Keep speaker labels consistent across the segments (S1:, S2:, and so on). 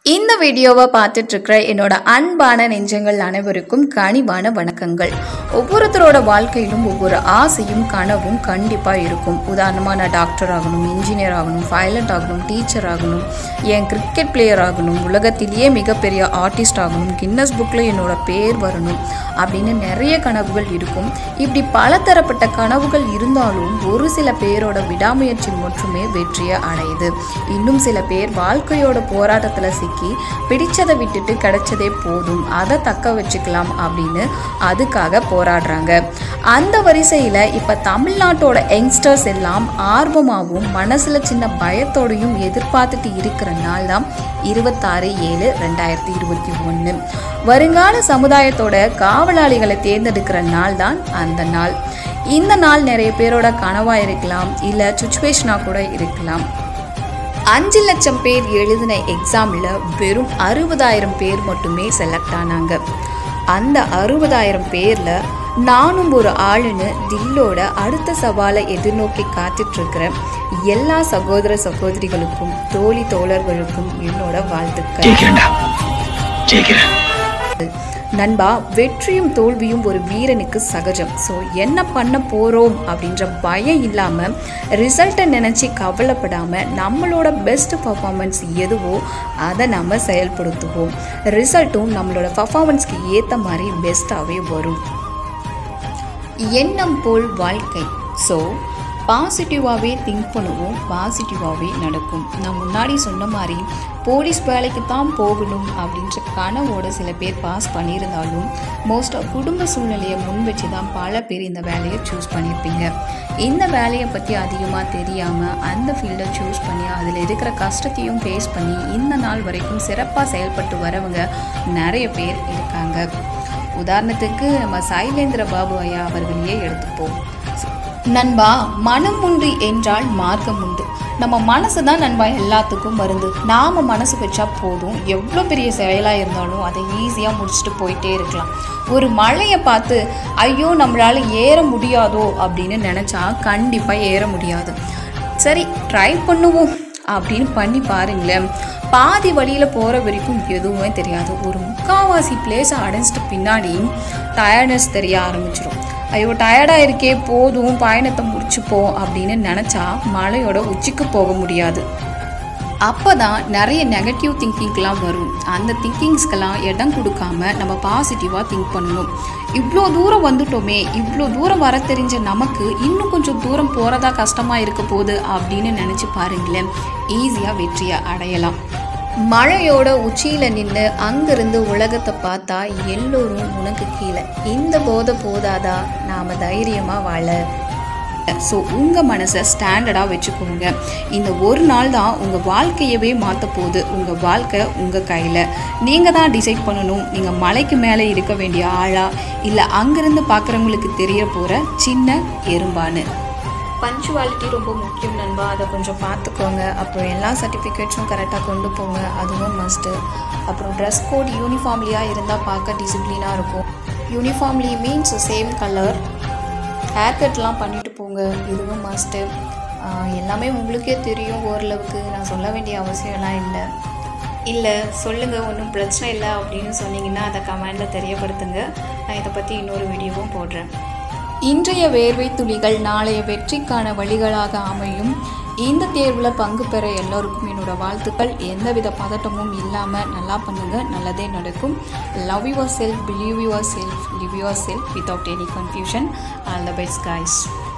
S1: இந்த வீடியோவை பார்த்துட்டு இருக்கிற என்னோட அன்பான நெஞ்சங்கள் அனைவருக்கும் கனிவான வணக்கங்கள் ஒவ்வொருத்தரோட வாழ்க்கையிலும் ஒவ்வொரு ஆசையும் கனவும் கண்டிப்பாக இருக்கும் உதாரணமாக நான் டாக்டர் ஆகணும் இன்ஜினியர் ஆகணும் பைலட் ஆகணும் டீச்சர் ஆகணும் என் கிரிக்கெட் பிளேயர் ஆகணும் உலகத்திலேயே மிகப்பெரிய ஆர்டிஸ்ட் ஆகணும் கின்னஸ் புக்கில் என்னோட பேர் வரணும் அப்படின்னு நிறைய கனவுகள் இருக்கும் இப்படி பலதரப்பட்ட கனவுகள் இருந்தாலும் ஒரு சில பேரோட விடாமுயற்சி மட்டுமே வெற்றியை அடையுது இன்னும் சில பேர் வாழ்க்கையோட போராட்டத்தில் சிக்கி பிடிச்சதை விட்டுட்டு கிடைச்சதே போதும் அதை தக்க வச்சுக்கலாம் அப்படின்னு அதுக்காக போராடுறாங்க அந்த வரிசையில் இப்போ தமிழ்நாட்டோட யங்ஸ்டர்ஸ் எல்லாம் ஆர்வமாகவும் மனசில் சின்ன பயத்தோடையும் எதிர்பார்த்துட்டு இருக்கிற நாள் தான் இருபத்தாறு ஏழு ரெண்டாயிரத்தி இருபத்தி ஒன்று வருங்கால சமுதாயத்தோட காவலாளிகளை தேர்ந்தெடுக்கிற நாள் தான் அந்த நாள் இந்த நாள் நிறைய பேரோட கனவாக இருக்கலாம் இல்லை சுச்சுவேஷனாக கூட இருக்கலாம் அஞ்சு லட்சம் பேர் எழுதின எக்ஸாமில் வெறும் அறுபதாயிரம் பேர் மட்டுமே செலக்ட் ஆனாங்க அந்த அறுபதாயிரம் பேரில் நானும் ஒரு ஆளுன்னு தில்லோட அடுத்த சவாலை எதிர்நோக்கி காத்துட்ருக்கிற எல்லா சகோதர சகோதரிகளுக்கும் தோழி தோழர்களுக்கும் என்னோட வாழ்த்துக்கள்
S2: ஜெயிக்கிறேன்டா ஜெயிக்கிறேன்
S1: நண்பா வெற்றியும் தோல்வியும் ஒரு வீரனுக்கு சகஜம் ஸோ என்ன பண்ண போகிறோம் அப்படின்ற பயம் இல்லாமல் ரிசல்ட்டை நினச்சி கவலைப்படாமல் நம்மளோட பெஸ்ட் பர்ஃபார்மன்ஸ் எதுவோ அதை நம்ம செயல்படுத்துவோம் ரிசல்ட்டும் நம்மளோட பர்ஃபார்மன்ஸ்க்கு ஏற்ற மாதிரி பெஸ்ட்டாகவே வரும் எண்ணம் போல் வாழ்க்கை ஸோ பாசிட்டிவாகவே திங்க் பண்ணுவோம் பாசிட்டிவாகவே நடக்கும் நான் முன்னாடி சொன்ன மாதிரி போலீஸ் வேலைக்கு தான் போகணும் அப்படின்ற கனவோட சில பேர் பாஸ் பண்ணியிருந்தாலும் மோஸ்ட்டாக குடும்ப சூழ்நிலையை முன் வச்சு தான் பல பேர் இந்த வேலையை சூஸ் பண்ணியிருப்பீங்க இந்த வேலையை பற்றி அதிகமாக தெரியாமல் அந்த ஃபீல்டை சூஸ் பண்ணி அதில் இருக்கிற கஷ்டத்தையும் ஃபேஸ் பண்ணி இந்த நாள் வரைக்கும் சிறப்பாக செயல்பட்டு வரவங்க நிறைய பேர் இருக்காங்க உதாரணத்துக்கு நம்ம சைலேந்திர பாபு ஐயா அவர்களையே எடுத்துப்போம் நண்பா மனம் உண்டு என்றால் மார்க்கம் உண்டு நம்ம மனசு தான் நண்பா எல்லாத்துக்கும் மருந்து நாம் மனசு வச்சா போதும் எவ்வளோ பெரிய செயலாக இருந்தாலும் அதை ஈஸியாக முடிச்சுட்டு போயிட்டே இருக்கலாம் ஒரு மழையை பார்த்து ஐயோ நம்மளால் ஏற முடியாதோ அப்படின்னு நினச்சா கண்டிப்பாக ஏற முடியாது சரி ட்ரை பண்ணுவோம் அப்படின்னு பண்ணி பாருங்களேன் பாதி வழியில் போகிற வரைக்கும் எதுவுமே தெரியாது ஒரு முக்காவாசி பிளேஸை அடைஞ்சிட்டு பின்னாடி டயர்ட்னஸ் தெரிய ஆரம்பிச்சிடும் ஐயோ டயர்டாக இருக்கே போதும் பயணத்தை முடிச்சுப்போம் அப்படின்னு நினச்சா மலையோட உச்சிக்கு போக முடியாது அப்போ தான் நிறைய நெகட்டிவ் திங்கிங்லாம் வரும் அந்த திங்கிங்ஸ்க்கெல்லாம் இடம் கொடுக்காம நம்ம பாசிட்டிவாக திங்க் பண்ணணும் இவ்வளோ தூரம் வந்துட்டோமே இவ்வளோ தூரம் வர தெரிஞ்ச நமக்கு இன்னும் கொஞ்சம் தூரம் போகிறதா கஷ்டமாக இருக்க போகுது அப்படின்னு நினச்சி பாருங்களேன் ஈஸியாக வெற்றியை அடையலாம் மழையோட உச்சியில் நின்று அங்கிருந்து உலகத்தை பார்த்தா எல்லோரும் உனக்கு கீழே இந்த போதை போதாதா நாம் தைரியமாக வாழ ஸோ உங்கள் மனசை ஸ்டாண்டர்டாக வச்சுக்கோங்க இந்த ஒரு நாள் தான் உங்கள் வாழ்க்கையவே மாற்ற போகுது உங்கள் வாழ்க்கை உங்கள் கையில் நீங்கள் தான் டிசைட் பண்ணணும் நீங்கள் மலைக்கு மேலே இருக்க வேண்டிய ஆளா இல்லை அங்கேருந்து பார்க்குறவங்களுக்கு தெரிய போகிற சின்ன எறும்பான்னு பஞ்சுவாலிட்டி ரொம்ப முக்கியம் நண்பா அதை கொஞ்சம் பார்த்துக்கோங்க அப்புறம் எல்லா சர்டிஃபிகேட்ஸும் கரெக்டாக கொண்டு போங்க அதுவும் மஸ்ட்டு அப்புறம் ட்ரெஸ் கோட் யூனிஃபார்ம்லியாக இருந்தால் பார்க்க டிசிப்ளினாக இருக்கும் uniformly means same colour hair கட்லாம் பண்ணிட்டு போங்க இதுவும் மஸ்ட்டு எல்லாமே உங்களுக்கே தெரியும் ஓரளவுக்கு நான் சொல்ல வேண்டிய அவசியம்லாம் இல்லை இல்லை சொல்லுங்கள் ஒன்றும் பிரச்சனை இல்லை அப்படின்னு சொன்னீங்கன்னா அதை கமெண்டில் தெரியப்படுத்துங்க நான் இதை பற்றி இன்னொரு வீடியோவும் போடுறேன் இன்றைய வேர்வை துளிகள் நாளைய வெற்றிக்கான வழிகளாக அமையும் இந்த தேர்வில் பங்கு பெற எல்லோருக்கும் என்னோட வாழ்த்துக்கள் எந்தவித பதட்டமும் இல்லாமல் நல்லா பண்ணுங்க நல்லதே நடக்கும் love yourself believe yourself live yourself without any confusion all the best guys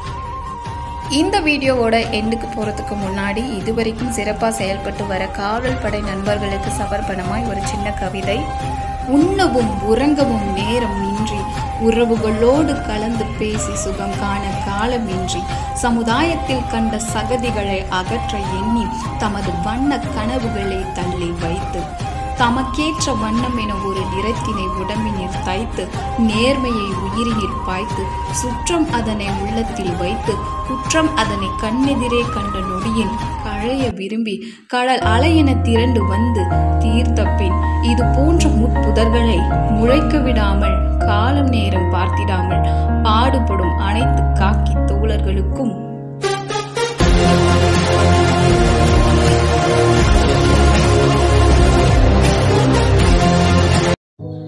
S1: இந்த வீடியோவோட எண்டுக்கு போகிறதுக்கு முன்னாடி இதுவரைக்கும் சிறப்பாக செயல்பட்டு வர காவல் படை நண்பர்களுக்கு சமர்ப்பணமாய் ஒரு சின்ன கவிதை உண்ணவும் உறங்கவும் நேரம் இன்றி உறவுகளோடு கலந்து பேசி சுகம் காண காலமின்றி சமுதாயத்தில் கண்ட சகதிகளை அகற்ற எண்ணி தமது வண்ண கனவுகளை தள்ளி வைத்து தமக்கேற்ற வண்ணம் என ஒரு நிறத்தினை உடம்பினில் தைத்து நேர்மையை உயிரினில் பாய்த்து சுற்றம் அதனை உள்ளத்தில் வைத்து குற்றம் அதனை கண்ணெதிரே கண்ட நொடியில் கழைய விரும்பி கடல் அலையென திரண்டு வந்து தீர்த்த பின் இது போன்ற முட்புதர்களை முளைக்க விடாமல் காலம் நேரம் பார்த்திடாமல் பாடுபடும் அனைத்து காக்கி தோழர்களுக்கும்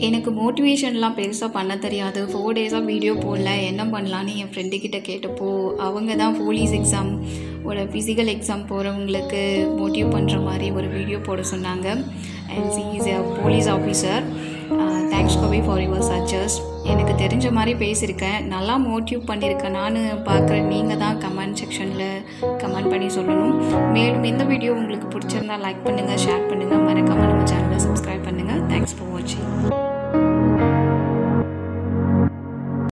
S1: எனக்கு மோட்டிவேஷன்லாம் பெருசாக பண்ண தெரியாது ஃபோர் டேஸாக வீடியோ போடல என்ன பண்ணலான்னு என் ஃப்ரெண்டுக்கிட்ட கேட்டப்போ அவங்க தான் போலீஸ் எக்ஸாம் ஒரு ஃபிசிக்கல் எக்ஸாம் போகிறவங்களுக்கு மோட்டிவ் பண்ணுற மாதிரி ஒரு வீடியோ போட சொன்னாங்க and she is a police officer thanks Kavi for your suggest எனக்கு தெரிஞ்ச மாதிரி பேசியிருக்கேன் நல்லா மோட்டிவ் பண்ணியிருக்கேன் நான் பார்க்குற நீங்கள் தான் கமெண்ட் செக்ஷனில் கமெண்ட் பண்ணி சொல்லணும் மேலும் இந்த வீடியோ உங்களுக்கு பிடிச்சிருந்தா லைக் பண்ணுங்கள் ஷேர் பண்ணுங்கள் மறக்காமல் நம்ம சேனலை சப்ஸ்கிரைப் பண்ணுங்கள் தேங்க்ஸ் ஃபார் வாட்சிங்